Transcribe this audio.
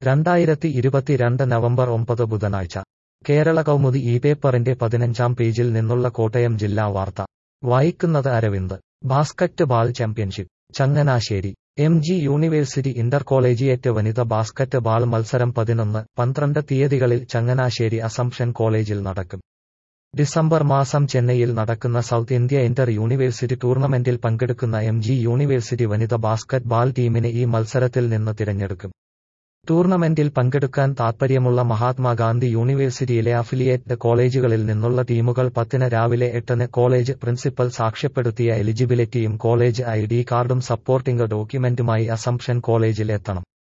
രണ്ടായിരത്തി ഇരുപത്തിരണ്ട് നവംബർ ഒമ്പത് ബുധനാഴ്ച കേരള കൗമുദി ഈ പേപ്പറിന്റെ പതിനഞ്ചാം പേജിൽ നിന്നുള്ള കോട്ടയം ജില്ലാ വാർത്ത വായിക്കുന്നത് Aravind basketball championship Changanassery M G university inter collegiate വനിത ബാസ്കറ്റ് ബാൾ മത്സരം പതിനൊന്ന് പന്ത്രണ്ട് തീയതികളിൽ ചങ്ങനാശ്ശേരി അസംഷൻ കോളേജിൽ നടക്കും ഡിസംബർ മാസം ചെന്നൈയിൽ നടക്കുന്ന സൗത്ത് ഇന്ത്യ ഇന്റർ യൂണിവേഴ്സിറ്റി ടൂർണമെന്റിൽ പങ്കെടുക്കുന്ന എം ജി യൂണിവേഴ്സിറ്റി വനിത ബാസ്കറ്റ് ബാൾ ടീമിനെ ഈ മത്സരത്തിൽ നിന്ന് തിരഞ്ഞെടുക്കും ടൂർണമെന്റിൽ പങ്കെടുക്കാൻ താൽപ്പര്യമുള്ള മഹാത്മാഗാന്ധി യൂണിവേഴ്സിറ്റിയിലെ അഫിലിയേറ്റ് കോളേജുകളിൽ നിന്നുള്ള ടീമുകൾ പത്തിന് രാവിലെ എട്ടിന് കോളേജ് പ്രിൻസിപ്പൽ സാക്ഷ്യപ്പെടുത്തിയ എലിജിബിലിറ്റിയും കോളേജ് ഐ ഡി കാർഡും സപ്പോർട്ടിംഗ് ഡോക്യുമെന്റുമായി അസംഷൻ കോളേജിൽ എത്തണം